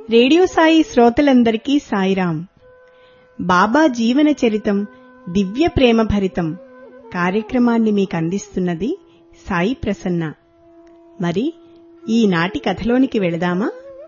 radio Sai శ్రోతలందరికీ సాయిరాం బాబా జీవన చరితం దివ్య ప్రేమ భరితం కార్యక్రమాన్ని మీకు అందిస్తున్నది సాయి ప్రసన్న మరి ఈనాటి కథలోనికి వెళదామా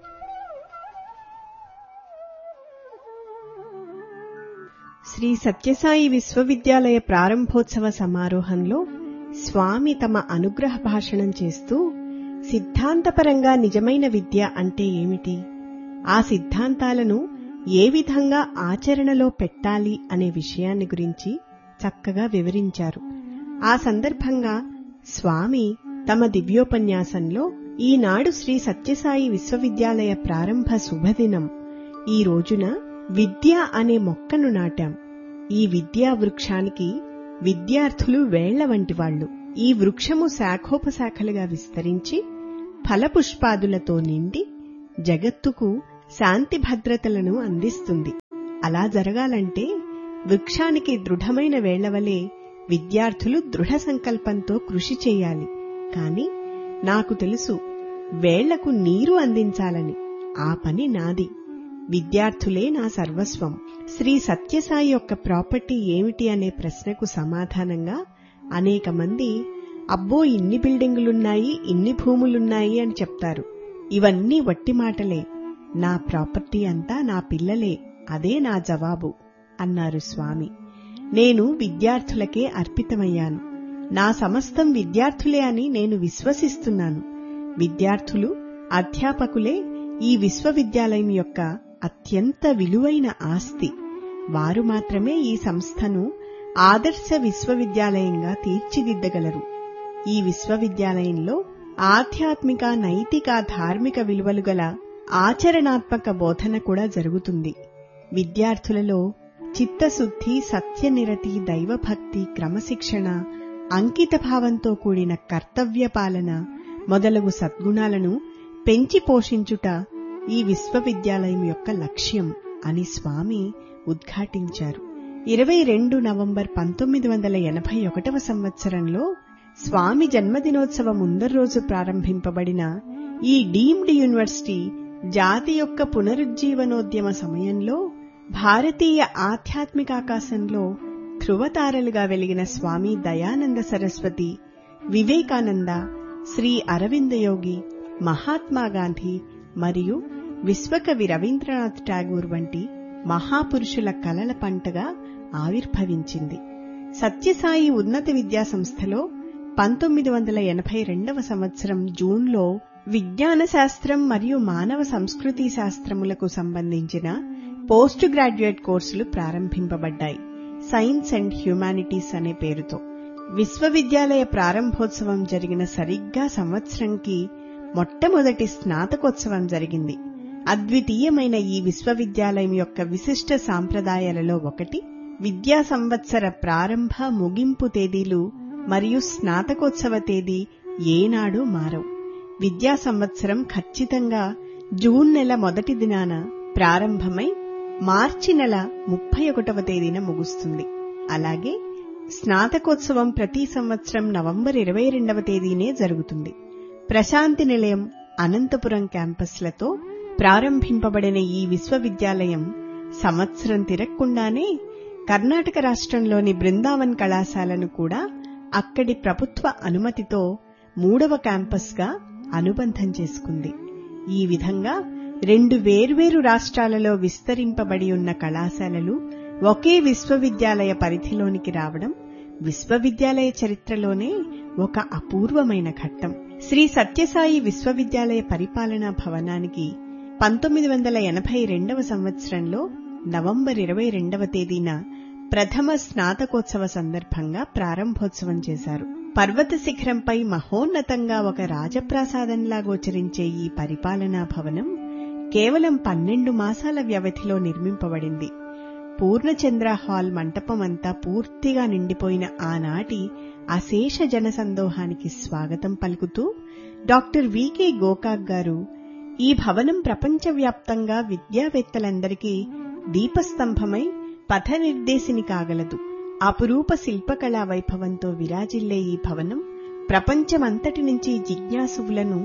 శ్రీ సత్యసాయి విశ్వవిద్యాలయ ప్రారంభోత్సవ సమారోహంలో స్వామి తమ అనుగ్రహ భాషణం చేస్తూ సిద్ధాంతపరంగా నిజమైన విద్య అంటే ఏమిటి ఆ సిద్ధాంతాలను ఏ విధంగా ఆచరణలో పెట్టాలి అనే విషయాన్ని గురించి చక్కగా వివరించారు ఆ సందర్భంగా స్వామి తమ దివ్యోపన్యాసంలో ఈనాడు శ్రీ సత్యసాయి విశ్వవిద్యాలయ ప్రారంభ శుభదినం ఈ రోజున విద్య అనే మొక్కను నాటాం ఈ విద్యా వృక్షానికి విద్యార్థులు వేళ్ల వంటి వాళ్లు ఈ వృక్షము శాఖోపశాఖలుగా విస్తరించి ఫలపుష్పాదులతో నిండి జగత్తుకు శాంతి భద్రతలను అందిస్తుంది అలా జరగాలంటే వృక్షానికి దృఢమైన వేళ్లవలే విద్యార్థులు దృఢ సంకల్పంతో కృషి చేయాలి కాని నాకు తెలుసు వేళ్లకు నీరు అందించాలని ఆ పని నాది విద్యార్థులే నా సర్వస్వం శ్రీ సత్యసాయి యొక్క ప్రాపర్టీ ఏమిటి అనే ప్రశ్నకు సమాధానంగా అనేక మంది అబ్బో ఇన్ని బిల్డింగులున్నాయి ఇన్ని భూములున్నాయి అని చెప్తారు ఇవన్నీ వట్టి మాటలే నా ప్రాపర్టీ అంతా నా పిల్లలే అదే నా జవాబు అన్నారు స్వామి నేను విద్యార్థులకే అర్పితమయ్యాను నా సమస్తం విద్యార్థులే అని నేను విశ్వసిస్తున్నాను విద్యార్థులు అధ్యాపకులే ఈ విశ్వవిద్యాలయం యొక్క అత్యంత విలువైన ఆస్తి వారు మాత్రమే ఈ సంస్థను ఆదర్శ విశ్వవిద్యాలయంగా తీర్చిదిద్దగలరు ఈ విశ్వవిద్యాలయంలో ఆధ్యాత్మిక నైతిక ధార్మిక విలువలు గల ఆచరణాత్మక బోధన కూడా జరుగుతుంది విద్యార్థులలో చిత్తశుద్ధి సత్యనిరతి దైవభక్తి క్రమశిక్షణ అంకితభావంతో కూడిన కర్తవ్య పాలన మొదలగు సద్గుణాలను పెంచి పోషించుట ఈ విశ్వవిద్యాలయం యొక్క లక్ష్యం అని స్వామి ఉద్ఘాటించారు ఇరవై రెండు నవంబర్ పంతొమ్మిది వందల ఎనభై ఒకటవ సంవత్సరంలో స్వామి జన్మదినోత్సవ ముందర రోజు ప్రారంభింపబడిన ఈ డీమ్డ్ యూనివర్సిటీ జాతి యొక్క పునరుజ్జీవనోద్యమ సమయంలో భారతీయ ఆధ్యాత్మికాకాశంలో ధృవతారలుగా వెలిగిన స్వామి దయానంద సరస్వతి వివేకానంద శ్రీ అరవిందయోగి మహాత్మాగాంధీ మరియు విశ్వకవి రవీంద్రనాథ్ ఠాగూర్ వంటి మహాపురుషుల కలల పంటగా ఆవిర్భవించింది సత్యసాయి ఉన్నత విద్యా సంస్థలో పంతొమ్మిది వందల ఎనభై రెండవ సంవత్సరం జూన్లో విజ్ఞాన శాస్త్రం మరియు మానవ సంస్కృతి శాస్త్రములకు సంబంధించిన పోస్ట్ గ్రాడ్యుయేట్ కోర్సులు ప్రారంభింపబడ్డాయి సైన్స్ అండ్ హ్యుమానిటీస్ అనే పేరుతో విశ్వవిద్యాలయ ప్రారంభోత్సవం జరిగిన సరిగ్గా సంవత్సరంకి మొట్టమొదటి స్నాతకోత్సవం జరిగింది అద్వితీయమైన ఈ విశ్వవిద్యాలయం యొక్క విశిష్ట సాంప్రదాయాలలో ఒకటి విద్యా సంవత్సర ప్రారంభ ముగింపు తేదీలు మరియు స్నాతకోత్సవ తేదీ ఏనాడు మారవు విద్యా సంవత్సరం ఖచ్చితంగా జూన్ నెల మొదటి దినాన ప్రారంభమై మార్చి నెల ముప్పై ఒకటవ తేదీన ముగుస్తుంది అలాగే స్నాతకోత్సవం ప్రతి సంవత్సరం నవంబర్ ఇరవై రెండవ తేదీనే జరుగుతుంది ప్రశాంతి నిలయం అనంతపురం క్యాంపస్లతో ప్రారంభింపబడిన ఈ విశ్వవిద్యాలయం సంవత్సరం తిరగకుండానే కర్ణాటక రాష్ట్రంలోని బృందావన్ కళాశాలను కూడా అక్కడి ప్రభుత్వ అనుమతితో మూడవ క్యాంపస్గా అనుబంధం చేసుకుంది ఈ విధంగా రెండు వేర్వేరు రాష్ట్రాలలో విస్తరింపబడి ఉన్న కళాశాలలు ఒకే విశ్వవిద్యాలయ పరిధిలోనికి రావడం విశ్వవిద్యాలయ చరిత్రలోనే ఒక అపూర్వమైన ఘట్టం శ్రీ సత్యసాయి విశ్వవిద్యాలయ పరిపాలనా భవనానికి పంతొమ్మిది వందల ఎనభై రెండవ సంవత్సరంలో నవంబర్ ఇరవై రెండవ తేదీన ప్రథమ స్నాతకోత్సవ సందర్భంగా ప్రారంభోత్సవం చేశారు పర్వత శిఖరంపై మహోన్నతంగా ఒక రాజప్రాసాదంలా గోచరించే ఈ పరిపాలనా భవనం కేవలం పన్నెండు మాసాల వ్యవధిలో నిర్మింపబడింది పూర్ణచంద్ర హాల్ మంటపమంతా పూర్తిగా నిండిపోయిన ఆనాటి అశేష జనసందోహానికి స్వాగతం పలుకుతూ డాక్టర్ వికే గోకాక్ గారు ఈ భవనం ప్రపంచవ్యాప్తంగా విద్యావేత్తలందరికీ దీపస్తంభమై పథనిర్దేశిని కాగలదు అపురూప శిల్పకళా వైభవంతో విరాజిల్లే ఈ భవనం ప్రపంచమంతటి నుంచి జిజ్ఞాసువులను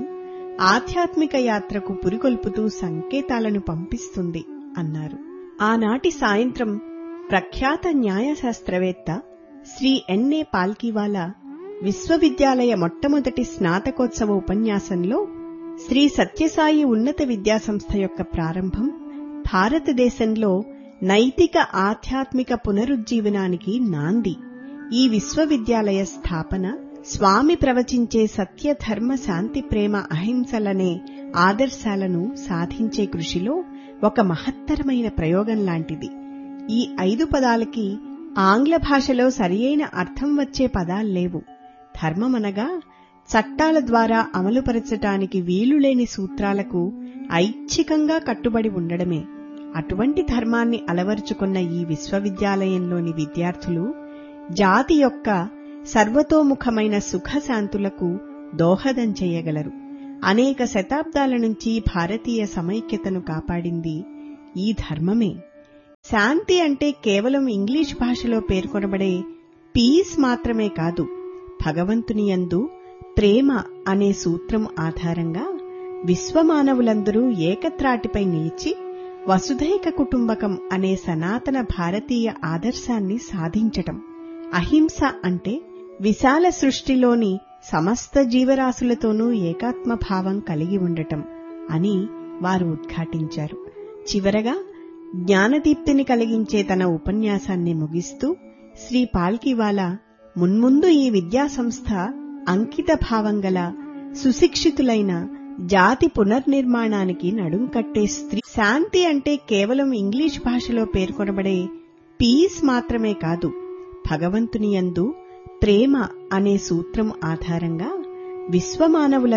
ఆధ్యాత్మిక యాత్రకు పురికొల్పుతూ సంకేతాలను పంపిస్తుంది అన్నారు ఆనాటి సాయంత్రం ప్రఖ్యాత న్యాయశాస్త్రవేత్త శ్రీ ఎన్ఏ పాల్కీవాలా విశ్వవిద్యాలయ మొట్టమొదటి స్నాతకోత్సవ ఉపన్యాసంలో శ్రీ సత్యసాయి ఉన్నత విద్యాసంస్థ యొక్క ప్రారంభం భారతదేశంలో నైతిక ఆధ్యాత్మిక పునరుజ్జీవనానికి నాంది ఈ విశ్వవిద్యాలయ స్థాపన స్వామి ప్రవచించే సత్య ధర్మ శాంతి ప్రేమ అహింసలనే ఆదర్శాలను సాధించే కృషిలో ఒక మహత్తరమైన ప్రయోగం లాంటిది ఈ ఐదు పదాలకి ఆంగ్ల భాషలో సరియైన అర్థం వచ్చే పదాల్లేవు ధర్మమనగా చట్టాల ద్వారా అమలుపరచటానికి వీలులేని సూత్రాలకు ఐచ్ఛికంగా కట్టుబడి ఉండడమే అటువంటి ధర్మాన్ని అలవరుచుకున్న ఈ విశ్వవిద్యాలయంలోని విద్యార్థులు జాతి యొక్క సర్వతోముఖమైన సుఖశాంతులకు దోహదం చేయగలరు అనేక శతాబ్దాల నుంచి భారతీయ సమైక్యతను కాపాడింది ఈ ధర్మమే శాంతి అంటే కేవలం ఇంగ్లీష్ భాషలో పేర్కొనబడే పీస్ మాత్రమే కాదు భగవంతుని యందు ప్రేమ అనే సూత్రం ఆధారంగా విశ్వమానవులందరూ ఏకత్రాటిపై నిలిచి వసుధైక కుటుంబకం అనే సనాతన భారతీయ ఆదర్శాన్ని సాధించటం అహింస అంటే విశాల సృష్టిలోని సమస్త జీవరాశులతోనూ ఏకాత్మ భావం కలిగి ఉండటం అని వారు ఉద్ఘాటించారు చివరగా జ్ఞానదీప్తిని కలిగించే తన ఉపన్యాసాన్ని ముగిస్తూ శ్రీ పాల్కివాలా మున్ముందు ఈ విద్యాసంస్థ అంకిత భావం గల సుశిక్షితులైన జాతి పునర్నిర్మాణానికి నడుం కట్టే స్త్రీ శాంతి అంటే కేవలం ఇంగ్లీష్ భాషలో పేర్కొనబడే పీస్ మాత్రమే కాదు భగవంతుని యందు ప్రేమ అనే సూత్రం ఆధారంగా విశ్వమానవుల